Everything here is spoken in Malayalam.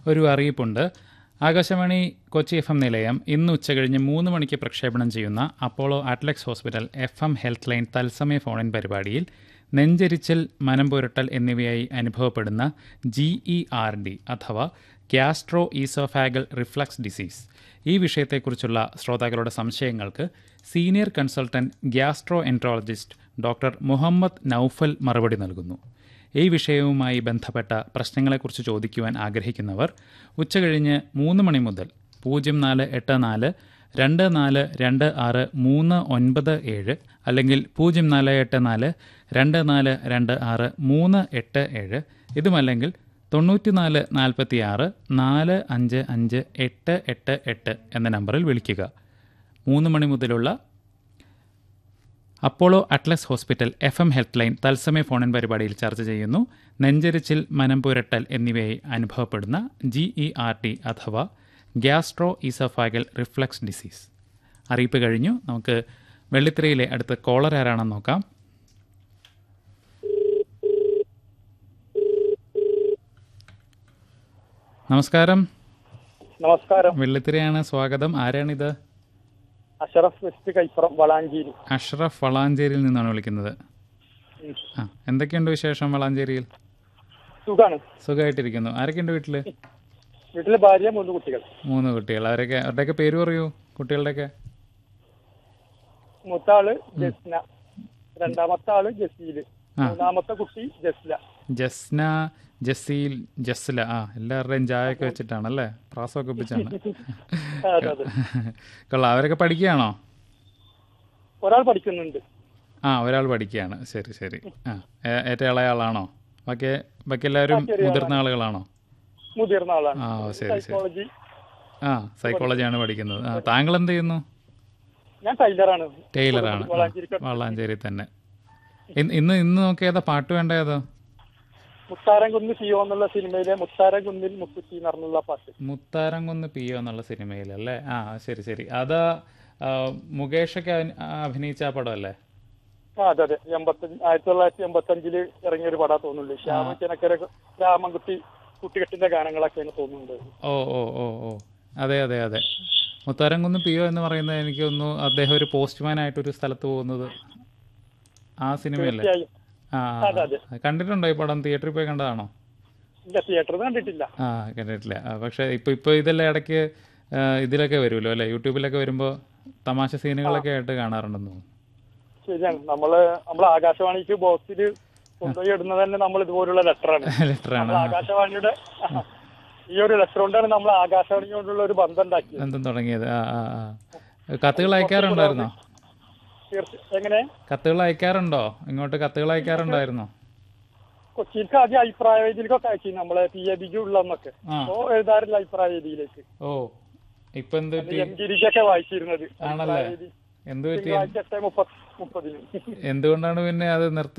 ഒരു അറിയിപ്പുണ്ട് ആകാശവാണി കൊച്ചി എഫ് എം നിലയം ഇന്ന് ഉച്ചകഴിഞ്ഞ് മൂന്ന് മണിക്ക് പ്രക്ഷേപണം ചെയ്യുന്ന Apollo Atlas hospital F M health line തത്സമയ ഫോണിൻ പരിപാടിയിൽ നെഞ്ചരിച്ചൽ മനംപുരട്ടൽ എന്നിവയായി അനുഭവപ്പെടുന്ന ജി ഇ ആർ ഡി അഥവാ ഗ്യാസ്ട്രോ ഈസോഫാഗൽ റിഫ്ലക്സ് ഡിസീസ് ഈ വിഷയത്തെക്കുറിച്ചുള്ള ശ്രോതാക്കളുടെ സംശയങ്ങൾക്ക് senior consultant gastroenterologist doctor Muhammad Naufal മറുപടി നൽകുന്നു ഈ വിഷയവുമായി ബന്ധപ്പെട്ട പ്രശ്നങ്ങളെക്കുറിച്ച് ചോദിക്കുവാൻ ആഗ്രഹിക്കുന്നവർ ഉച്ചകഴിഞ്ഞ് മൂന്ന് മണി മുതൽ പൂജ്യം നാല് എട്ട് നാല് രണ്ട് നാല് രണ്ട് ആറ് മൂന്ന് ഒൻപത് ഏഴ് അല്ലെങ്കിൽ പൂജ്യം നാല് എട്ട് നാല് രണ്ട് നാല് രണ്ട് ആറ് മൂന്ന് എട്ട് ഏഴ് ഇതുമല്ലെങ്കിൽ തൊണ്ണൂറ്റിനാല് നാൽപ്പത്തി ആറ് നാല് അഞ്ച് അഞ്ച് എട്ട് എട്ട് എട്ട് എന്ന നമ്പറിൽ വിളിക്കുക മൂന്ന് മണി മുതലുള്ള Apollo Atlas hospital F M health line തത്സമയ ഫോണിൻ പരിപാടിയിൽ ചർച്ച ചെയ്യുന്നു നെഞ്ചരിച്ചിൽ മനംപുരട്ടൽ എന്നിവയായി അനുഭവപ്പെടുന്ന ജി ഇ ആർ ടി അഥവാ ഗ്യാസ്ട്രോ ഈസോഫാഗൽ റിഫ്ലക്സ് ഡിസീസ് അറിയിപ്പ് കഴിഞ്ഞു നമുക്ക് വെള്ളിത്തിരയിലെ അടുത്ത കോളർ ആരാണെന്ന് നോക്കാം നമസ്കാരം നമസ്കാരം വെള്ളിത്തിരയാണ് സ്വാഗതം ആരാണിത് അഷറഫ് വെസ്റ്റ് കൈപ്പുറം വളാഞ്ചേരി അഷ്റഫ് വളാഞ്ചേരിയിൽ നിന്നാണ് വിളിക്കുന്നത് ഉം. ആ എന്തൊക്കെയുണ്ട് വിശേഷം വളാഞ്ചേരിയിൽ സുഖാണ് സുഖമായിട്ടിരിക്കുന്നു ആരൊക്കെയുണ്ട് വീട്ടിൽ വീട്ടിലെ ഭാര്യ മൂന്ന് കുട്ടികൾ മൂന്ന് കുട്ടികൾ അവരൊക്കെ അവരുടെയൊക്കെ പേര് പറയൂ കുട്ടികളുടെയൊക്കെ മൂത്ത ആള് ജസ്ന രണ്ടാമത്തെ ആള് ജസീല് ആ. മൂന്നാമത്തെ കുട്ടി ജസ്ല ജസ്ന ജസീൽ ജസ്ല ആ എല്ലാവരുടെയും ചായയൊക്കെ വെച്ചിട്ടാണല്ലേ പ്രാസമൊക്കെ ഒപ്പിച്ചാണ് അതെ അതെ കൊള്ളാം അവരൊക്കെ പഠിക്കുകയാണോ ഒരാൾ പഠിക്കുന്നുണ്ട് ആ ഒരാൾ പഠിക്കുകയാണ് ശരി ശരി ആ ഏ- ഏറ്റവും ഇളയ ആളാണോ ബാക്കി ബാക്കി എല്ലാവരും മുതിർന്ന ആളുകളാണോ മുതിർന്ന ആളാണ് ആ ഓ, ശരി ശരി സൈക്കോളജി ആ സൈക്കോളജിയാണ് പഠിക്കുന്നത് ആ താങ്കൾ എന്ത് ചെയ്യുന്നു ഞാൻ ടൈലറാണ് ടൈലറാണ് ആ, വളാഞ്ചേരി വളാഞ്ചേരി തന്നെ ഇന്ന് ഇന്ന് ഇന്ന് നോക്കി ഏതാ പാട്ട് വേണ്ട ഏതാ മുത്താരംകുന്ന് സിയോ എന്നുള്ള സിനിമയിലെ മുത്താരംകുന്നിൽ മുക്കുറ്റി എന്ന് പറഞ്ഞുള്ള പാട്ട് മുത്താരംകുന്ന് പി ഒ എന്നുള്ള സിനിമയിലല്ലേ ആ ശരി ശരി അത് ആ, മുകേഷൊക്കെ അഭി- അഭിനയിച്ച ആ പടമല്ലേ ആ അതെ അതെ എൺപത്തഞ്ച് ആയിരത്തി തൊള്ളായിരത്തി എൺപത്തി അഞ്ചില് ഇറങ്ങിയ ഒരു പടാ തോന്നുന്നുണ്ട് ശ്യാമ ചെനക്കര രാമൻകുട്ടി കുട്ടികെട്ടിന്റെ ഗാനങ്ങളൊക്കെയാണ് തോന്നുന്നുണ്ട് ഓ ഓ ഓ ഓ അതെ അതെ അതെ മുത്താരംകുന്ന് പി ഒ എന്ന് പറയുന്നത് എനിക്ക് തോന്നുന്നു അദ്ദേഹം ഒരു പോസ്റ്റ്മാൻ ആയിട്ടൊരു സ്ഥലത്ത് പോകുന്നത് ആ സിനിമയല്ലേ തീർച്ചയായും ആ അതെ, അതെ. ആ. കണ്ടിട്ടുണ്ടോ ഈ പടം തിയേറ്ററിൽ പോയി കണ്ടതാണോ ഇല്ല തിയേറ്ററിൽ കണ്ടിട്ടില്ല ആ കണ്ടിട്ടില്ല ആ, പക്ഷേ ഇപ്പൊ ഇപ്പൊ ഇതെല്ലാം ഇടയ്ക്ക് ആ, ഇതിലൊക്കെ വരുമല്ലോ അല്ലേ യൂട്യൂബിലൊക്കെ വരുമ്പോൾ തമാശ സീനുകളൊക്കെ ആയിട്ട് കാണാറുണ്ടെന്ന് തോന്നുന്നു ശരിയാണ് നമ്മള് നമ്മള് ആകാശവാണിക്ക് ബോക്സിൽ കൊണ്ടുപോയി ഇടുന്നത് തന്നെ നമ്മൾ ഇതുപോലുള്ള ലെറ്ററാണ് ലെറ്ററാണ് നമ്മൾ ആകാശവാണിയുടെ ഈ ഒരു ലെറ്റർ കൊണ്ടാണ് നമ്മൾ ആകാശവാണിയോടുള്ള ഒരു ബന്ധം ഉണ്ടാക്കിയത് ബന്ധം തുടങ്ങിയത് ആ ആ ആ കത്തുകൾ അയക്കാറുണ്ടായിരുന്നോ തീർച്ച എങ്ങനെ കത്തുകൾ അയക്കാറുണ്ടോ ഇങ്ങോട്ട് കത്തുകൾ അയക്കാറുണ്ടായിരുന്നോ കൊച്ചിയിലേക്ക് ആദ്യം അഭിപ്രായ വേദിയിലേക്കൊക്കെ അയച്ചു നമ്മളെ പി എ ബിക്ക് ഉള്ളന്നൊക്കെ ആ. അപ്പോ എഴുതാറില്ല അഭിപ്രായ വേദിയിലേക്ക് ഓ ഇപ്പൊ എന്ത് പറ്റി എം ഗിരിജൊക്കെ വായിച്ചിരുന്നത് ആണല്ലേ അഭിപ്രായ വേദി. എന്ത് പറ്റി തിങ്കളാഴ്ച എട്ട് മുപ്പത് മുപ്പതിന് എന്തുകൊണ്ടാണ് പിന്നെ അത് നിർത്തി